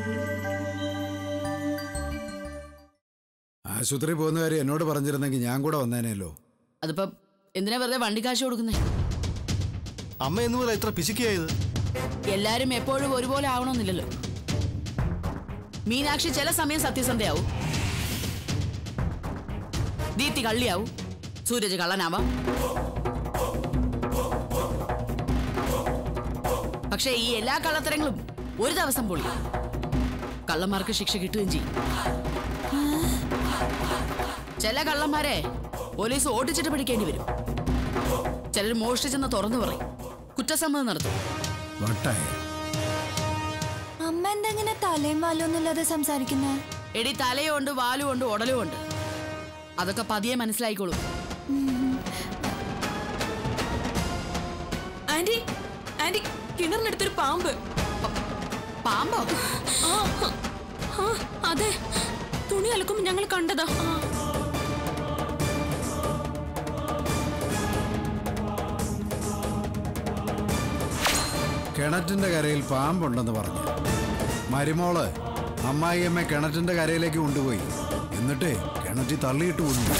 ആശുപത്രി പോകുന്ന കാര്യം എന്നോട് പറഞ്ഞിരുന്നെങ്കിൽ ഞാൻ കൂടെ വന്നേനല്ലോ അതിപ്പോ എന്തിനാ വെറുതെ വണ്ടി കാശ് കൊടുക്കുന്നേ അമ്മ എന്ന് പോലെ ഇത്ര പിശുക്കിയായത് എല്ലാരും എപ്പോഴും ഒരുപോലെ ആവണമെന്നില്ലല്ലോ മീനാക്ഷി ചില സമയം സത്യസന്ധയാവും ദീപ്തി കള്ളിയാവും സൂരജ് കള്ളനാവാം പക്ഷേ ഈ എല്ലാ കള്ളത്തരങ്ങളും ഒരു ദിവസം പൊളി കള്ളന്മാർക്ക് ശിക്ഷ കിട്ടുകയും ചെയ്യും ചില കള്ളന്മാരെ പോലീസ് ഓടിച്ചിട്ട് പിടിക്കേണ്ടി വരും ചിലർ മോഷ്ടിച്ചെന്ന് തുറന്നു പറയും കുറ്റസമ്മതം നടത്തും വട്ടായ അമ്മ എന്തെങ്ങനെ തലയും വാലൊന്നുമില്ലാതെ സംസാരിക്കുന്നേ എടി തലയുണ്ട് വാലുമുണ്ട് ഉടലുമുണ്ട് അതൊക്കെ പതിയെ മനസ്സിലായിക്കോളൂ ആന്റി ആന്റി കിണറിനടുത്തൊരു പാമ്പ് പാമ്പോ ആ, ആ, അതെ തുണി അലക്കുമ്പോ ഞങ്ങൾ കണ്ടതാ ആ. കിണറ്റിന്റെ കരയിൽ പാമ്പുണ്ടെന്ന് പറഞ്ഞു മരുമോള് അമ്മായിയമ്മ കിണറ്റിന്റെ കരയിലേക്ക് കൊണ്ടുപോയി എന്നിട്ട് കിണറ്റിൽ തള്ളിയിട്ട് കൊണ്ടു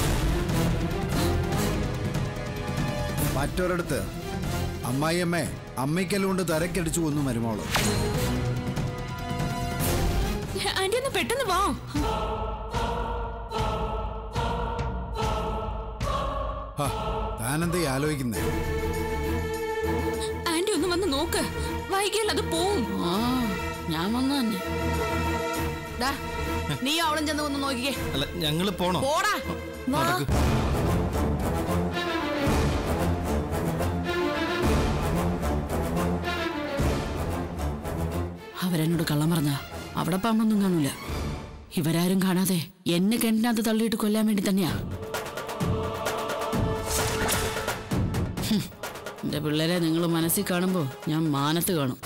മറ്റൊരിടത്ത് അമ്മായിയമ്മ അമ്മയ്ക്കല്ലുകൊണ്ട് തരക്കടിച്ചു കൊന്നു മരുമോള് ആന്റി ഒന്ന് പെട്ടെന്ന് വാ ഹ, താനെന്തേ ആലോചിക്കുന്നേ ആന്റി ഒന്ന് വന്ന് നോക്ക് വൈകിയാൽ അത് പോവും ആ ഞാൻ വന്നു തന്നെ ഡാ, നീ അവളും ചെന്ന് ഒന്ന് നോക്കിക്കേ അല്ല ഞങ്ങള് പോണോ പോടാ നടക്ക് അവരെന്നോട് കള്ളം പറഞ്ഞ അവിടെ പാമ്പൊന്നും കാണൂല ഇവരാരും കാണാതെ എന്നെ കിണറ്റിനകത്ത് തള്ളിയിട്ട് കൊല്ലാൻ വേണ്ടി തന്നെയാ ഹും, എന്റെ പിള്ളേരെ നിങ്ങൾ മനസ്സിൽ കാണുമ്പോ ഞാൻ മാനത്ത് കാണും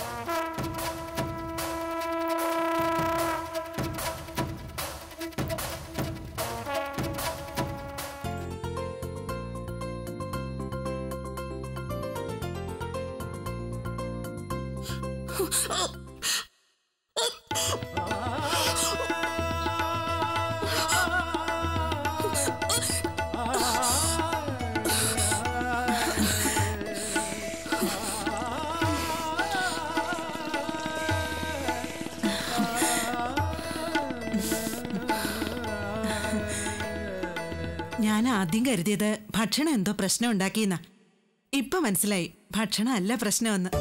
ഞാൻ ആദ്യം കരുതിയത് ഭക്ഷണം എന്തോ പ്രശ്നം ഉണ്ടാക്കിയെന്ന ഇപ്പൊ മനസ്സിലായി ഭക്ഷണം അല്ല പ്രശ്നമെന്ന്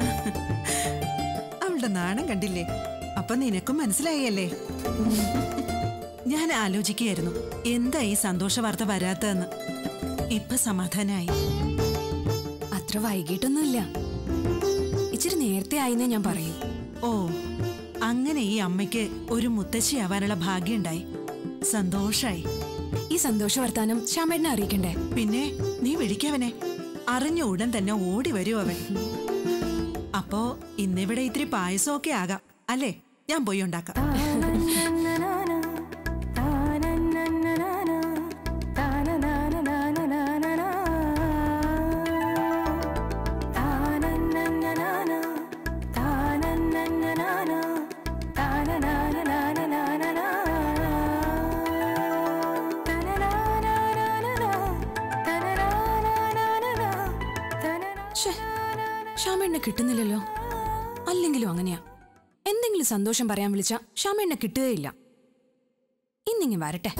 അവളുടെ നാണം കണ്ടില്ലേ അപ്പൊ നിനക്കും മനസ്സിലായല്ലേ ഞാൻ ആലോചിക്കുകയായിരുന്നു എന്താ ഈ സന്തോഷ വാർത്ത വരാത്തതെന്ന് ഇപ്പൊ സമാധാനായി അത്ര വൈകിട്ടൊന്നുമില്ല ഇച്ചിരി നേരത്തെ ആയിന്നേ ഞാൻ പറയൂ ഓ അങ്ങനെ ഈ അമ്മയ്ക്ക് ഒരു മുത്തശ്ശിയാവാനുള്ള ഭാഗ്യമുണ്ടായി സന്തോഷായി ഈ സന്തോഷ വർത്താനം ശ്യാമേട്ടനെ അറിയിക്കണ്ടേ പിന്നെ നീ വിളിക്കവനെ അറിഞ്ഞ ഉടൻ തന്നെ ഓടി വരൂ അവൻ അപ്പോ ഇന്നിവിടെ ഇത്തിരി പായസമൊക്കെ ആകാം അല്ലേ ഞാൻ പോയി ഉണ്ടാക്കാം ശ്ശേ, ശ്യാമേട്ടനെ കിട്ടുന്നില്ലല്ലോ അല്ലെങ്കിലും അങ്ങനെയാ എന്തെങ്കിലും സന്തോഷം പറയാൻ വിളിച്ച ശ്യാമേട്ടനെ കിട്ടുകയില്ല ഇന്നിങ്ങി വരട്ടെ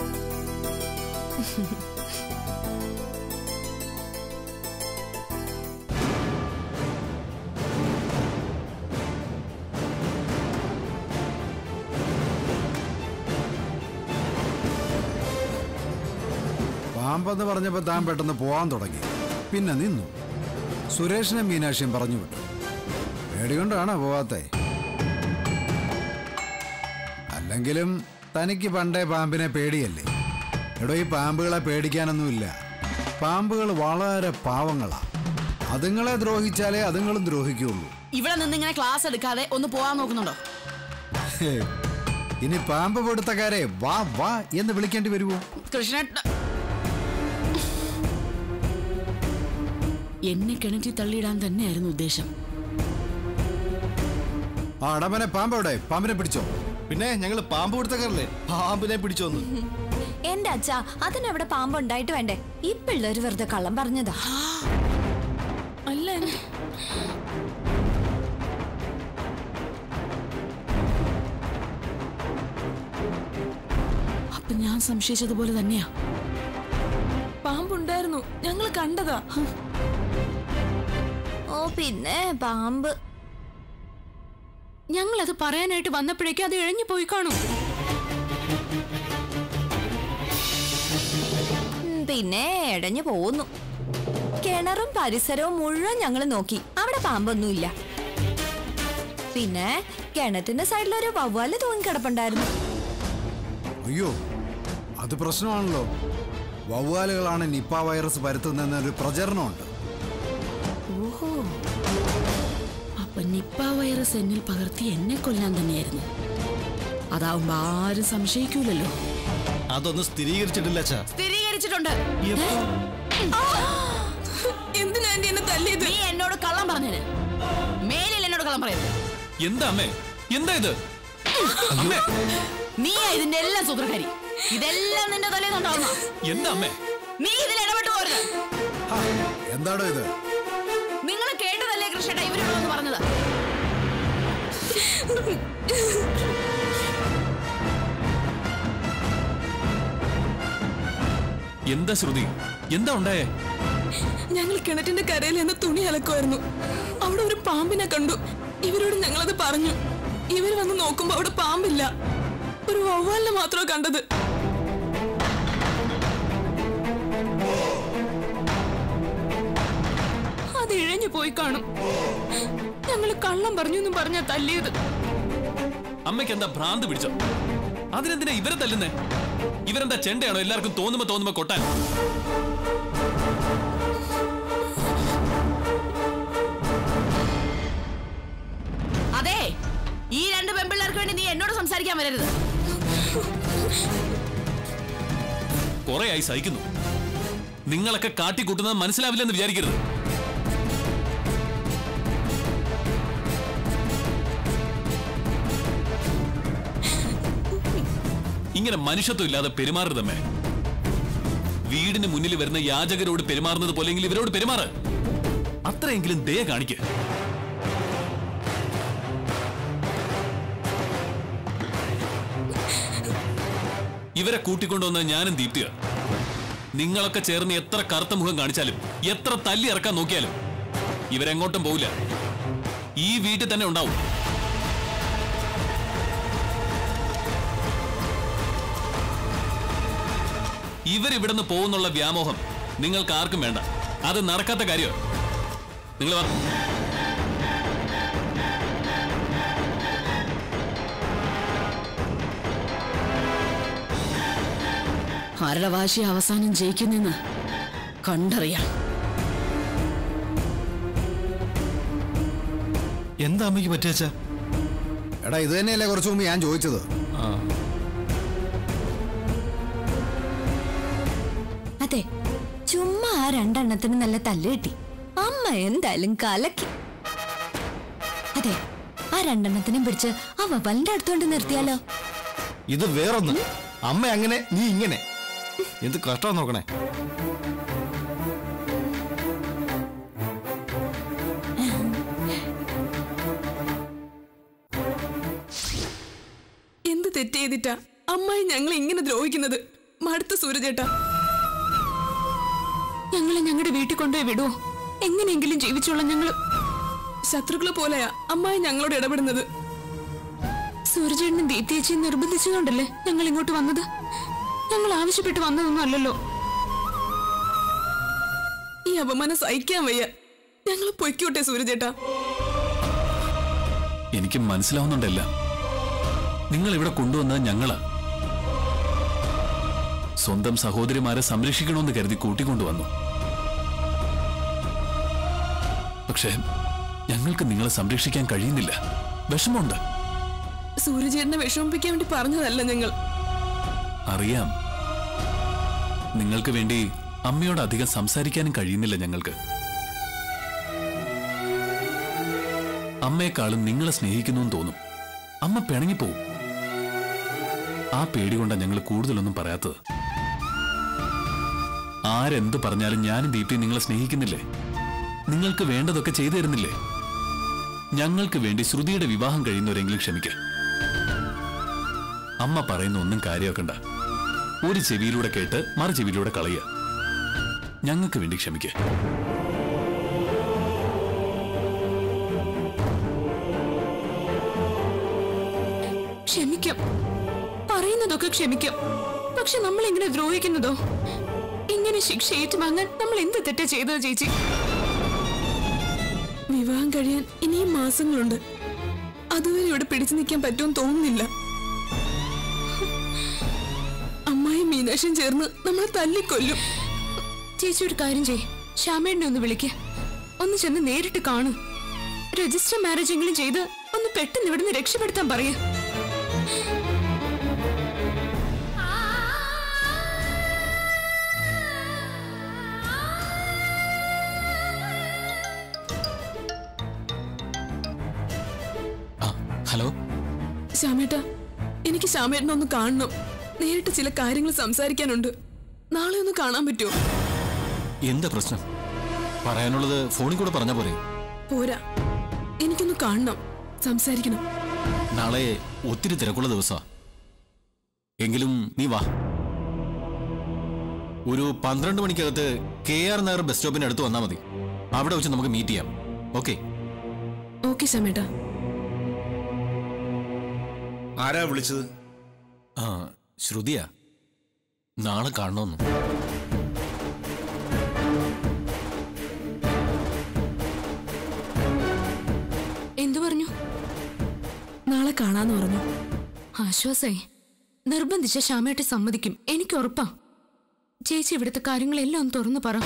പാമ്പെന്ന് പറഞ്ഞപ്പോ താൻ പെട്ടെന്ന് പോവാൻ തുടങ്ങി പിന്നെ നിന്നു സുരേഷിനെ മീനാക്ഷിയും പറഞ്ഞു വിട്ടു പേടികൊണ്ടാണോ പോവാത്തെ അല്ലെങ്കിലും തനിക്ക് പണ്ടേ പാമ്പിനെ പേടിയല്ലേ എടോ ഈ പാമ്പുകളെ പേടിക്കാനൊന്നുമില്ല പാമ്പുകൾ വളരെ പാവങ്ങളാ അതുങ്ങളെ ദ്രോഹിച്ചാലേ അതുങ്ങളും ദ്രോഹിക്കുള്ളൂ ഇവിടെ നിന്ന് ഇങ്ങനെ ക്ലാസ് എടുക്കാതെ ഒന്ന് പോവാൻ നോക്കുന്നുണ്ടോ ഹേ, ഇനി പാമ്പ് പിടുത്തക്കാരെ വാ വാ എന്ന് വിളിക്കേണ്ടി വരുമോ കൃഷ്ണ എന്നെ കിണറ്റിൽ തള്ളിയിടാൻ തന്നെയായിരുന്നു ഉദ്ദേശം ആ അടമനെ പാമ്പ് എവിടെ പാമ്പിനെ പിടിച്ചോ പിന്നെ ഞങ്ങള് പാമ്പ് കൊടുത്തക്കാരല്ലേ പാമ്പിനെ പിടിച്ചു വന്നു എന്റെ അച്ഛ അതിനവിടെ പാമ്പ് ഉണ്ടായിട്ട് വേണ്ടേ ഈ പിള്ളേര് വെറുതെ കള്ളം പറഞ്ഞതാ അല്ല അപ്പൊ ഞാൻ സംശയിച്ചതുപോലെ തന്നെയാ പാമ്പുണ്ടായിരുന്നു ഞങ്ങൾ കണ്ടതാ ഓ പിന്നെ പാമ്പ് ഞങ്ങൾ അത് പറയാനായിട്ട് വന്നപ്പോഴേക്കും അത് ഇഴഞ്ഞു പോയി കാണും ഉം, പിന്നെ എടഞ്ഞു പോന്നു കിണറും പരിസരവും മുഴുവൻ ഞങ്ങൾ നോക്കി അവിടെ പാമ്പൊന്നുമില്ല പിന്നെ കിണറ്റിന്റെ സൈഡിൽ ഒരു വവ്വാല് തൂങ്ങിക്കിടപ്പുണ്ടായിരുന്നു അയ്യോ അത് പ്രശ്നമാണല്ലോ വവ്വാലുകളാണ് നിപ്പ വൈറസ് പരത്തുന്നൊരു പ്രചരണമുണ്ട് ഓഹോ അപ്പൊ നിപ്പ വൈറസ് എന്നിൽ പകർത്തി എന്നെ കൊല്ലാൻ തന്നെയായിരുന്നു അതാവുമ്പോ ആരും സംശയിക്കൂലല്ലോ അതൊന്നും സ്ഥിരീകരിച്ചിട്ടില്ല അച്ഛാ സ്ഥിരീകരിച്ചിട്ടുണ്ട് എന്തിനാ ആന്റി എന്നെ തല്ലിയത് നീ എന്നോട് കള്ളം പറഞ്ഞതിന് മേലിൽ എന്നോട് കള്ളം പറയരുത് എന്താ അമ്മേ എന്താ ഇത് അമ്മേ നീ ഇതിന്റെ എല്ലാം സൂത്രക്കാരി ഇതെല്ലാം നിന്റെ തലേന്നുണ്ടാവുന്ന എന്താ അമ്മേ നീ ഇതിൽ ഇടപെട്ടു പോരുത് ഹാ, എന്താടോ ഇത് നിങ്ങൾ കേട്ടതല്ലേ കൃഷ്ണേട്ട ഇവരോടൊന്ന് പറഞ്ഞത് എന്താ ശ്രുതി എന്താ ഉണ്ടായേ ഞങ്ങൾ കിണറ്റിന്റെ കരയിൽ നിന്ന് തുണി അലക്കുമായിരുന്നു അവിടെ ഒരു പാമ്പിനെ കണ്ടു ഇവരോട് ഞങ്ങളത് പറഞ്ഞു ഇവർ വന്ന് നോക്കുമ്പോ അവിടെ പാമ്പില്ല ഒരു വവ്വാലിനെ മാത്രമേ കണ്ടത് അത് ഇഴഞ്ഞു പോയി കാണും ഞങ്ങൾ കള്ളം പറഞ്ഞു എന്നും പറഞ്ഞാ തല്ലിയത് അമ്മയ്ക്ക് എന്താ ഭ്രാന്ത് പിടിച്ചോ അതിനെന്തിനാ ഇവരെ തല്ലുന്നേ ഇവരെന്താ ചെണ്ടയാണോ എല്ലാവർക്കും തോന്നുമ്പോ തോന്നുമ്പോ കൊട്ടാൻ അതെ ഈ രണ്ട് പെൺപിള്ളേർക്ക് വേണ്ടി നീ എന്നോട് സംസാരിക്കാൻ വരരുത് കുറെയായി സഹിക്കുന്നു നിങ്ങളൊക്കെ കാട്ടിക്കൂട്ടുന്നത് മനസ്സിലാവില്ലെന്ന് വിചാരിക്കരുത് ഇങ്ങനെ മനുഷ്യത്വം ഇല്ലാതെ പെരുമാറരുതമ്മേ വീടിന് മുന്നിൽ വരുന്ന യാചകരോട് പെരുമാറുന്നത് പോലെങ്കിൽ ഇവരോട് പെരുമാറ് അത്രയെങ്കിലും ദയ കാണിക്ക് ഇവരെ കൂട്ടിക്കൊണ്ടുവന്ന ഞാനും ദീപ്തിയ നിങ്ങളൊക്കെ ചേർന്ന് എത്ര കറുത്ത മുഖം കാണിച്ചാലും എത്ര തല്ലി ഇറക്കാൻ നോക്കിയാലും ഇവരെങ്ങോട്ടും പോവില്ല ഈ വീട്ടിൽ തന്നെ ഉണ്ടാവും ഇവരിവിടുന്ന് പോകുന്നുള്ള വ്യാമോഹം നിങ്ങൾക്ക് ആർക്കും വേണ്ട അത് നടക്കാത്ത കാര്യമാണ് നിങ്ങൾ വാ. ആരുടെ വാശി അവസാനം ജയിക്കുന്നെന്ന് കണ്ടറിയാം എന്താ അമ്മയ്ക്ക് പറ്റിയച്ചാ എടാ ഇത് തന്നെയല്ലേ കുറച്ചു മുമ്പ് ഞാൻ ചോദിച്ചത് അതെ ചുമ്മാ ആ രണ്ടെണ്ണത്തിന് നല്ല തല്ല് കിട്ടി അമ്മ എന്തായാലും കലക്കി അതെ ആ രണ്ടെണ്ണത്തിനും പിടിച്ച് ആ വവലിന്റെ അടുത്തോണ്ട് നിർത്തിയാലോ ഇത് വേറൊന്ന് അമ്മ അങ്ങനെ നീ ഇങ്ങനെ എന്ത് കഷ്ടം നോക്കണേ എന്ത് തെറ്റ് ചെയ്തിട്ടാ അമ്മായി ഞങ്ങളെ ഇങ്ങനെ ദ്രോഹിക്കുന്നത് മടുത്ത സൂരജേട്ടാ ഞങ്ങളെ ഞങ്ങളുടെ വീട്ടിൽ കൊണ്ടുപോയി വിടുവോ എങ്ങനെയെങ്കിലും ജീവിച്ചോളാം ഞങ്ങള് ശത്രുക്കളെ പോലെയാ അമ്മായി ഞങ്ങളോട് ഇടപെടുന്നത് സൂരജേട്ടനും ദീപ്തിയേച്ചിയും നിർബന്ധിച്ചതുകൊണ്ടല്ലേ ഞങ്ങൾ ഇങ്ങോട്ട് വന്നത് ഞങ്ങൾ ആവശ്യപ്പെട്ട് വന്നതൊന്നും അല്ലല്ലോ ഈ അപമാനം സഹിക്കാൻ വയ്യ ഞങ്ങൾ പൊയ്ക്കോട്ടെ സൂരജേട്ടാ എനിക്ക് മനസ്സിലാവുന്നുണ്ടല്ല നിങ്ങൾ ഇവിടെ കൊണ്ടുവന്നത് ഞങ്ങളാ സ്വന്തം സഹോദരിമാരെ സംരക്ഷിക്കണമെന്ന് കരുതി കൂട്ടിക്കൊണ്ടുവന്നു പക്ഷേ ഞങ്ങൾക്ക് നിങ്ങളെ സംരക്ഷിക്കാൻ കഴിയുന്നില്ല വിഷമമുണ്ട് സൂര്യചേട്ടനെ വിഷമിപ്പിക്കാൻ വേണ്ടി പറഞ്ഞതല്ല ഞങ്ങൾ അറിയാം നിങ്ങൾക്ക് വേണ്ടി അമ്മയോട് അധികം സംസാരിക്കാനും കഴിയുന്നില്ല ഞങ്ങൾക്ക് അമ്മയെക്കാളും നിങ്ങളെ സ്നേഹിക്കുന്നു തോന്നും അമ്മ പിണങ്ങിപ്പോവും ആ പേടി കൊണ്ടാണ് ഞങ്ങൾ കൂടുതലൊന്നും പറയാത്തത് ആരെന്ത് പറഞ്ഞാലും ഞാനും ദീപ്തി നിങ്ങളെ സ്നേഹിക്കുന്നില്ലേ നിങ്ങൾക്ക് വേണ്ടതൊക്കെ ചെയ്തു തരുന്നില്ലേ ഞങ്ങൾക്ക് വേണ്ടി ശ്രുതിയുടെ വിവാഹം കഴിയുന്നവരെങ്കിലും ക്ഷമിക്ക അമ്മ പറയുന്ന ഒന്നും കാര്യമാക്കണ്ട ഒരു ചെവിയിലൂടെ കേട്ട് മറു ചെവിയിലൂടെ കളയുക ഞങ്ങൾക്ക് വേണ്ടി ക്ഷമിക്ക ക്ഷമിക്കാം പറയുന്നതൊക്കെ ക്ഷമിക്കാം പക്ഷെ നമ്മൾ ഇങ്ങനെ ദ്രോഹിക്കുന്നതോ ഇങ്ങനെ ശിക്ഷ ഏറ്റുവാങ്ങാൻ നമ്മൾ എന്ത് തെറ്റാ ചെയ്തത് ചേച്ചി വിവാഹം കഴിയാൻ ഇനിയും മാസങ്ങളുണ്ട് അതുവരെ ഇവിടെ പിടിച്ചു നിൽക്കാൻ പറ്റുമെന്ന് തോന്നുന്നില്ല അമ്മായി മീനാക്ഷൻ ചേർന്ന് നമ്മളെ തല്ലിക്കൊല്ലും ചേച്ചി ഒരു കാര്യം ചെയ് ശ്യാമേണ്ണെ ഒന്ന് വിളിക്ക് ഒന്ന് ചെന്ന് നേരിട്ട് കാണു രജിസ്റ്റർ മാരേജ് എങ്കിലും ചെയ്ത് ഒന്ന് പെട്ടെന്ന് ഇവിടുന്ന് രക്ഷപ്പെടുത്താൻ പറയേ ആ ഹലോ ശ്യാമേട്ട എനിക്ക് ശ്യാമേട്ടനെ ഒന്ന് കാണണം നേരിട്ട് ചില കാര്യങ്ങൾ സംസാരിക്കാനുണ്ട് നാളെ ഒന്ന് കാണാൻ പറ്റുമോ എന്താ പ്രശ്നം പറയാനുള്ളത് ഫോണിൽ കൂടെ പറഞ്ഞ പോരെ പോരാ എനിക്കൊന്ന് കാണണം സംസാരിക്കണം നാളെ ഒത്തിരി തിരക്കുള്ള ദിവസാ എങ്കിലും നീ വാ ഒരു പന്ത്രണ്ട് മണിക്കകത്ത് കെ ആർ നഗർ ബസ് സ്റ്റോപ്പിന് അടുത്ത് വന്നാൽ മതി അവിടെ വെച്ച് നമുക്ക് മീറ്റ് ചെയ്യാം ഓക്കെ ഓക്കെ ശ്യാമേട്ട ആരാ വിളിച്ചത് ആ ശ്രുതിയാ നാളെ കാണണമെന്ന് എന്തു പറഞ്ഞു നാളെ കാണാന്ന് പറഞ്ഞു ആശ്വാസായി നിർബന്ധിച്ച ശ്യാമേട്ടെ സമ്മതിക്കും എനിക്ക് ഉറപ്പാ ചേച്ചി ഇവിടുത്തെ കാര്യങ്ങളെല്ലാം ഒന്ന് തുറന്നു പറ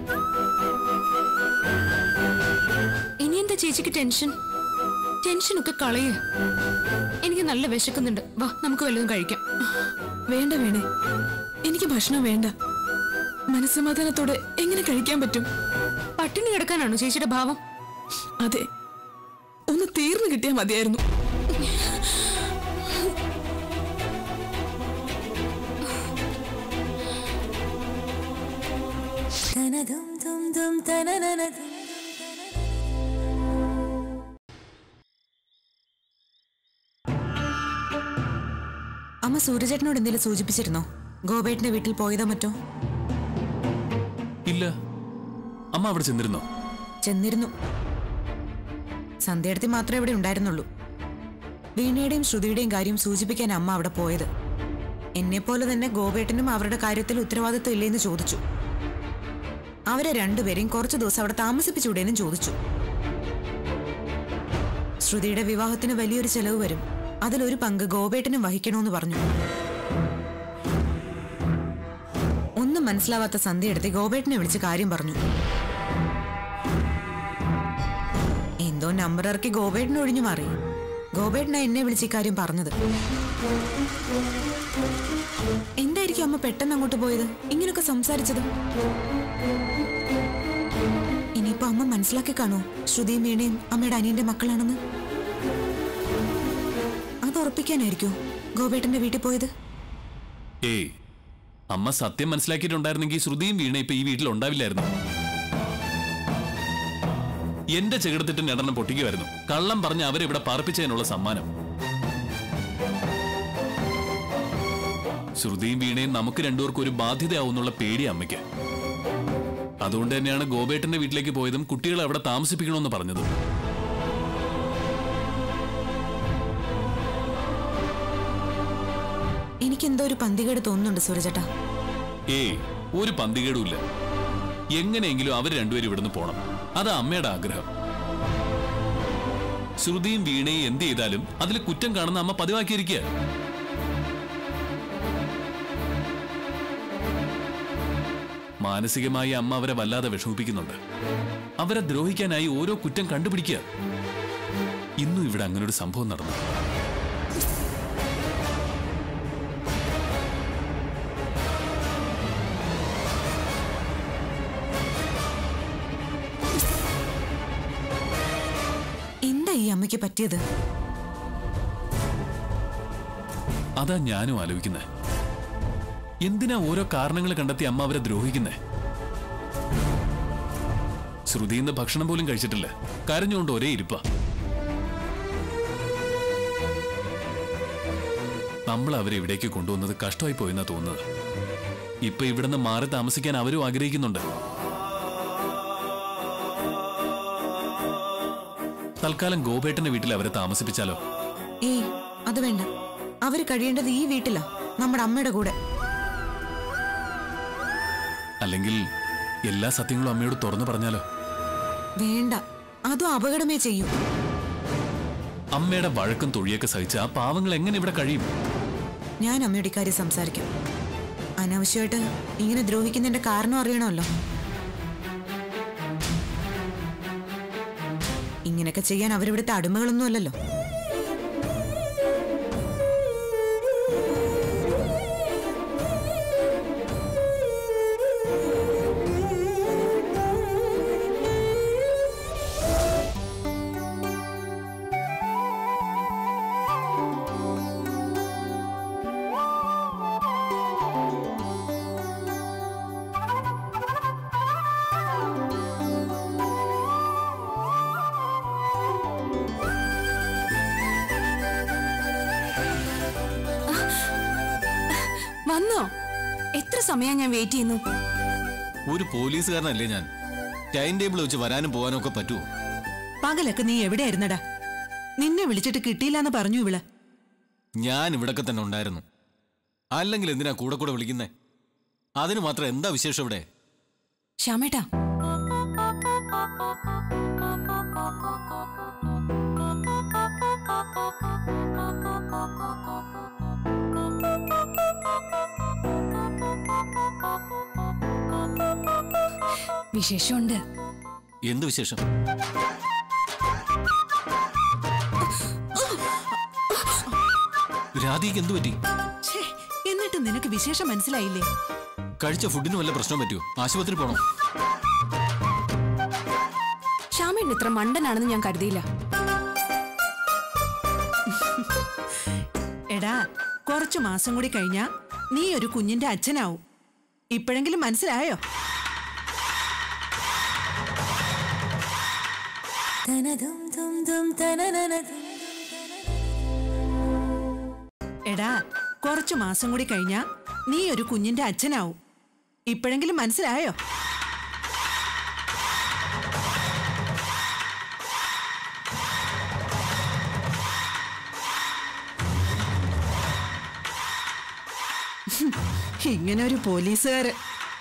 ഇനി എന്താ ചേച്ചിക്ക് ടെൻഷൻ ടെൻഷനൊക്കെ കളയേ എനിക്ക് നല്ല വിശക്കുന്നുണ്ട് വാ നമുക്ക് വല്ലതും കഴിക്കാം വേണ്ട വേണേ എനിക്ക് ഭക്ഷണം വേണ്ട മനസ്സമാധാനത്തോടെ എങ്ങനെ കഴിക്കാൻ പറ്റും പട്ടിണി കിടക്കാനാണോ ചേച്ചിയുടെ ഭാവം അതെ ഒന്ന് തീർന്നു കിട്ടിയാൽ മതിയായിരുന്നു അമ്മ സൂര്യചേട്ടനോട് എന്തെങ്കിലും സൂചിപ്പിച്ചിരുന്നോ ഗോപേട്ടന്റെ വീട്ടിൽ പോയതോ മറ്റോ ഇല്ല അമ്മ അവിടെ ചെന്നിരുന്നോ ചെന്നിരുന്നു സന്ധ്യയടുത്തി മാത്രമേ ഇവിടെ ഉണ്ടായിരുന്നുള്ളൂ വീണയുടെയും ശ്രുതിയുടെയും കാര്യം സൂചിപ്പിക്കാൻ അമ്മ അവിടെ പോയത് എന്നെപ്പോലെ തന്നെ ഗോപേട്ടനും അവരുടെ കാര്യത്തിൽ ഉത്തരവാദിത്വം ഇല്ലേന്ന് ചോദിച്ചു അവരെ രണ്ടുപേരെയും കുറച്ചു ദിവസം അവിടെ താമസിപ്പിച്ചൂടേന്നും ചോദിച്ചു ശ്രുതിയുടെ വിവാഹത്തിന് വലിയൊരു ചെലവ് വരും അതിലൊരു പങ്ക് ഗോപേട്ടനും വഹിക്കണമെന്ന് പറഞ്ഞു ഒന്നും മനസ്സിലാവാത്ത സന്ധ്യ എടുത്ത് ഗോപേട്ടനെ വിളിച്ച് കാര്യം പറഞ്ഞു എന്തോ നമ്പർ ഇറക്കി ഗോപേട്ടനെ ഒഴിഞ്ഞു മാറി ഗോപേട്ടനാ എന്നെ വിളിച്ച് ഇക്കാര്യം പറഞ്ഞത് എന്തായിരിക്കും അമ്മ പെട്ടെന്ന് അങ്ങോട്ട് പോയത് ഇങ്ങനൊക്കെ സംസാരിച്ചത് ഇനിയിപ്പോ അമ്മ മനസ്സിലാക്കി കാണൂ ശ്രുതിയും വീണയും അമ്മയുടെ അനിയന്റെ മക്കളാണെന്ന് അത് ഉറപ്പിക്കാനായിരിക്കോ ഗോപേട്ടന്റെ വീട്ടിൽ പോയത് ഏയ് അമ്മ സത്യം മനസ്സിലാക്കിയിട്ടുണ്ടായിരുന്നെങ്കിൽ ശ്രുതിയും വീണ ഇപ്പൊ ഈ വീട്ടിൽ ഉണ്ടാവില്ലായിരുന്നു എന്റെ ചെകിടത്തിട്ട് രണ്ടെണ്ണം പൊട്ടിക്കുമായിരുന്നു കള്ളം പറഞ്ഞ് അവരിവിടെ പാർപ്പിച്ചതിനുള്ള സമ്മാനം ശ്രുതിയും വീണയും നമുക്ക് രണ്ടുപേർക്കും ഒരു ബാധ്യതയാവുന്നുള്ള പേടി അമ്മയ്ക്ക് അതുകൊണ്ട് തന്നെയാണ് ഗോപേട്ടന്റെ വീട്ടിലേക്ക് പോയതും കുട്ടികളെ അവിടെ താമസിപ്പിക്കണമെന്ന് പറഞ്ഞതും എനിക്ക് എന്തോ ഒരു പന്തികേട് തോന്നുന്നുണ്ട് സൂരജേട്ടാ ഏയ് ഒരു പന്തികേടുമില്ല എങ്ങനെയെങ്കിലും അവർ രണ്ടുപേരും ഇവിടുന്ന് പോണം അതാ അമ്മയുടെ ആഗ്രഹം ശ്രുതിയും വീണയും എന്ത് ചെയ്താലും അതിൽ കുറ്റം കാണുന്ന അമ്മ പതിവാക്കിയിരിക്കുക മാനസികമായി അമ്മ അവരെ വല്ലാതെ വിഷമിപ്പിക്കുന്നുണ്ട് അവരെ ദ്രോഹിക്കാനായി ഓരോ കുറ്റം കണ്ടുപിടിക്കുക ഇന്നും ഇവിടെ അങ്ങനെ ഒരു സംഭവം നടന്നു എന്താ ഈ അമ്മയ്ക്ക് പറ്റിയത് അതാ ഞാനും ആലോചിക്കുന്നത് എന്തിനാ ഓരോ കാരണങ്ങൾ കണ്ടെത്തി അമ്മ അവരെ ദ്രോഹിക്കുന്നേ ശ്രുതി ഇന്ന് ഭക്ഷണം പോലും കഴിച്ചിട്ടില്ല കരഞ്ഞുകൊണ്ട് ഒരേ ഇരിപ്പ നമ്മൾ അവരെ ഇവിടേക്ക് കൊണ്ടുവന്നത് കഷ്ടമായി പോയെന്നാ തോന്നുന്നത് ഇപ്പൊ ഇവിടുന്ന് മാറി താമസിക്കാൻ അവരും ആഗ്രഹിക്കുന്നുണ്ട് തൽക്കാലം ഗോപേട്ടന്റെ വീട്ടിൽ അവരെ താമസിപ്പിച്ചാലോ ഏയ് അത് വേണ്ട അവര് കഴിയേണ്ടത് ഈ വീട്ടിലാ നമ്മുടെ അമ്മയുടെ കൂടെ അല്ലെങ്കിൽ എല്ലാ സത്യങ്ങളും അമ്മയോട് തുറന്നു പറഞ്ഞാലോ വേണ്ട അതും അപകടമേ ചെയ്യൂ അമ്മയുടെ വഴക്കും തൊഴിയൊക്കെ സഹിച്ച് ആ പാവങ്ങൾ എങ്ങനെ ഇവിടെ കഴിയും ഞാൻ അമ്മയുടെ ഇക്കാര്യം സംസാരിക്കാം അനാവശ്യമായിട്ട് ഇങ്ങനെ ദ്രോഹിക്കുന്നതിന്റെ കാരണം അറിയണമല്ലോ ഇങ്ങനെയൊക്കെ ചെയ്യാൻ അവരിവിടുത്തെ അടിമകളൊന്നും അല്ലല്ലോ വന്നോ എത്ര സമയം ഞാൻ വെയിറ്റ് ചെയ്യുന്നു ഒരു പോലീസുകാരനല്ലേ ഞാൻ ടൈം ടേബിൾ വെച്ച് വരാനും പോകാനും ഒക്കെ പറ്റുമോ പകലൊക്കെ നീ എവിടെയായിരുന്നടാ നിന്നെ വിളിച്ചിട്ട് കിട്ടിയില്ലെന്ന് പറഞ്ഞു ഇവള് ഞാൻ ഇവിടൊക്കെ തന്നെ ഉണ്ടായിരുന്നു അല്ലെങ്കിൽ എന്തിനാ കൂടെ കൂടെ വിളിക്കുന്നേ അതിന് മാത്രം എന്താ വിശേഷം ഇവിടെ ശ്യാമേട്ടാ വിശേഷമുണ്ട് എന്ത് വിശേഷം രാധിക്ക് എന്തു പറ്റി ഛേ, എന്നിട്ട് നിനക്ക് വിശേഷം മനസ്സിലായില്ലേ കഴിച്ച ഫുഡിന് വല്ല പ്രശ്നം പറ്റുമോ ആശുപത്രി പോണോ ശ്യാമേട്ടൻ ഇത്ര മണ്ടനാണെന്ന് ഞാൻ കരുതിയില്ല എടാ കുറച്ചു മാസം കൂടി കഴിഞ്ഞാ നീ ഒരു കുഞ്ഞിന്റെ അച്ഛനാവും ഇപ്പോഴെങ്കിലും മനസ്സിലായോ എടാ കുറച്ചു മാസം കൂടി കഴിഞ്ഞാ നീ ഒരു കുഞ്ഞിന്റെ അച്ഛനാവും ഇപ്പോഴെങ്കിലും മനസ്സിലായോ ഇങ്ങനെ ഒരു പോലീസുകാര്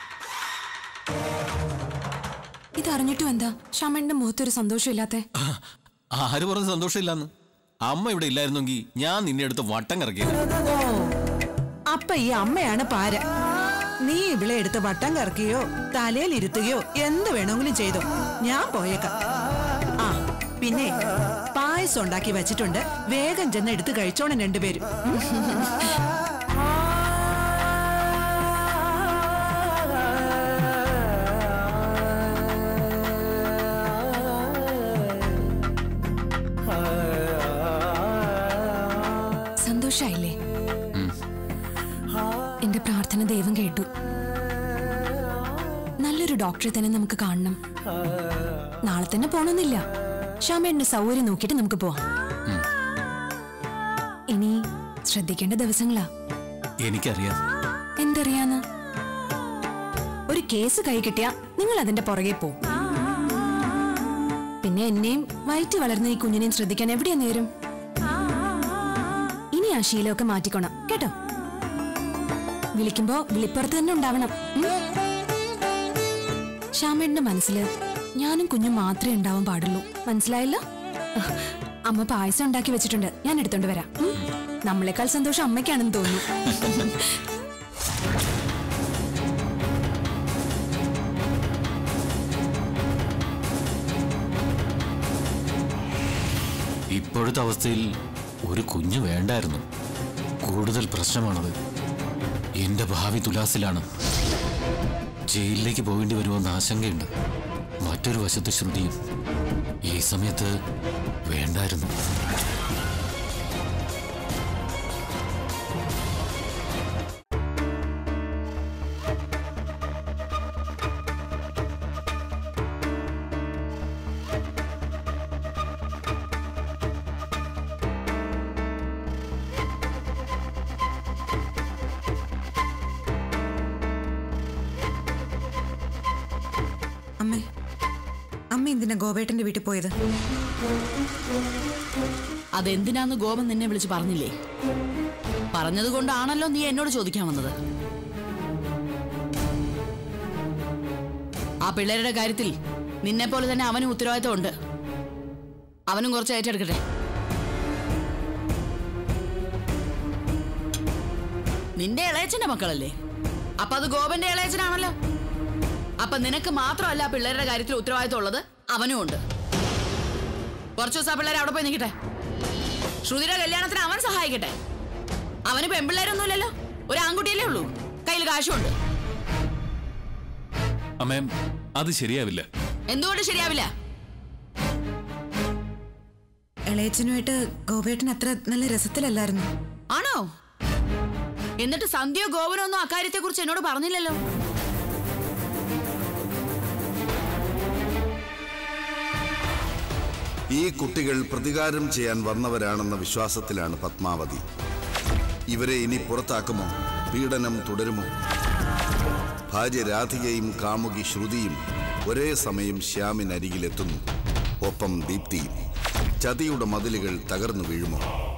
ഇതറിഞ്ഞിട്ടും എന്താ ശ്യാമേട്ടന്റെ മുഖത്തൊരു സന്തോഷമില്ലാത്തെ ആര് പറഞ്ഞ സന്തോഷമില്ലാന്ന് അമ്മ ഇവിടെ ഇല്ലായിരുന്നെങ്കിൽ ഞാൻ നിന്നെ അടുത്ത് വട്ടം കറക്കിയത് ഓ അപ്പൊ ഈ അമ്മയാണ് പാര നീ ഇവിടെ എടുത്ത് വട്ടം കറക്കുകയോ തലയിൽ ഇരുത്തുകയോ എന്ത് വേണമെങ്കിലും ചെയ്തോ ഞാൻ പോയേക്കാം ആ പിന്നെ പായസം ഉണ്ടാക്കി വെച്ചിട്ടുണ്ട് വേഗം ചെന്ന് എടുത്ത് കഴിച്ചോണം രണ്ടുപേരും സന്തോഷായില്ലേ എന്റെ പ്രാർത്ഥന ദൈവം കേട്ടു നല്ലൊരു ഡോക്ടറെ തന്നെ നമുക്ക് കാണണം നാളെ തന്നെ പോണമെന്നില്ല ശ്യാമേട്ടന്റെ സൗകര്യം നോക്കിയിട്ട് നമുക്ക് പോവാം ഇനി ശ്രദ്ധിക്കേണ്ട ദിവസങ്ങളാ എനിക്കറിയാം എന്തറിയാന്ന് ഒരു കേസ് കൈ കിട്ടിയ നിങ്ങൾ അതിന്റെ പുറകെ പോവും പിന്നെ എന്നെയും വയറ്റി വളർന്ന ഈ കുഞ്ഞിനെയും ശ്രദ്ധിക്കാൻ എവിടെയാ നേരം ഇനി ആ ശീലമൊക്കെ മാറ്റിക്കോണം കേട്ടോ വിളിക്കുമ്പോ വിളിപ്പുറത്ത് തന്നെ ഉണ്ടാവണം ഉം? ശ്യാമേട്ടന്റെ മനസ്സില് ഞാനും കുഞ്ഞും മാത്രമേ ഉണ്ടാവാൻ പാടുള്ളൂ മനസ്സിലായല്ലോ അമ്മ പായസം ഉണ്ടാക്കി വെച്ചിട്ടുണ്ട് ഞാൻ എടുത്തോണ്ട് വരാം ഉം? നമ്മളെക്കാൾ സന്തോഷം അമ്മയ്ക്കാണെന്ന് തോന്നുന്നു ഇപ്പോഴത്തെ അവസ്ഥയിൽ ഒരു കുഞ്ഞ് വേണ്ടായിരുന്നു കൂടുതൽ പ്രശ്നമാണത് എന്റെ ഭാവി തുലാസിലാണ് ജയിലിലേക്ക് പോകേണ്ടി വരുമെന്ന് ആശങ്കയുണ്ട് മറ്റൊരു വശത്ത് ശ്രുതിയും ഈ സമയത്ത് വേണ്ടായിരുന്നു എന്തിനാ ഗോപേട്ടന്റെ വീട്ടിൽ പോയത് അതെന്തിനാന്ന് ഗോപൻ നിന്നെ വിളിച്ച് പറഞ്ഞില്ലേ പറഞ്ഞത് കൊണ്ടാണല്ലോ നീ എന്നോട് ചോദിക്കാൻ വന്നത് ആ പിള്ളേരുടെ കാര്യത്തിൽ നിന്നെ പോലെ തന്നെ അവനും ഉത്തരവാദിത്തം ഉണ്ട് അവനും കുറച്ച് ഏറ്റെടുക്കട്ടെ നിന്റെ ഇളയച്ചന്റെ മക്കളല്ലേ അപ്പൊ അത് ഗോപന്റെ ഇളയച്ചനാണല്ലോ അപ്പൊ നിനക്ക് മാത്രമല്ല ആ പിള്ളേരുടെ കാര്യത്തിൽ ഉത്തരവാദിത്തം ഉള്ളത് അവനും ഉണ്ട് കുറച്ചു ദിവസം ആ പിള്ളേരെ അവിടെ പോയി നിൽക്കട്ടെ ശ്രുതിയുടെ കല്യാണത്തിന് അവൻ സഹായിക്കട്ടെ അവന് പെൺപിള്ളേരൊന്നുമില്ലല്ലോ ഒരു ആൺകുട്ടിയല്ലേ ഉള്ളൂ കയ്യിൽ കാശുണ്ട് അമ്മേ അത് ശരിയാവില്ല എന്തുകൊണ്ട് ശരിയാവില്ല ഇളയച്ചനുമായിട്ട് ഗോപേട്ടൻ അത്ര നല്ല രസത്തിലല്ലായിരുന്നു ആണോ എന്നിട്ട് സന്ധ്യ ഗോപനൊന്നും അക്കാര്യത്തെ കുറിച്ച് എന്നോട് പറഞ്ഞില്ലല്ലോ ഈ കുട്ടികൾ പ്രതികാരം ചെയ്യാൻ വന്നവരാണെന്ന വിശ്വാസത്തിലാണ് പത്മാവതി ഇവരെ ഇനി പുറത്താക്കുമോ പീഡനം തുടരുമോ ഭാര്യ രാധികയും കാമുകി ശ്രുതിയും ഒരേ സമയം ശ്യാമിനരികിലെത്തുന്നു ഒപ്പം ദീപ്തിയും ചതിയുടെ മതിലുകൾ തകർന്നു വീഴുമോ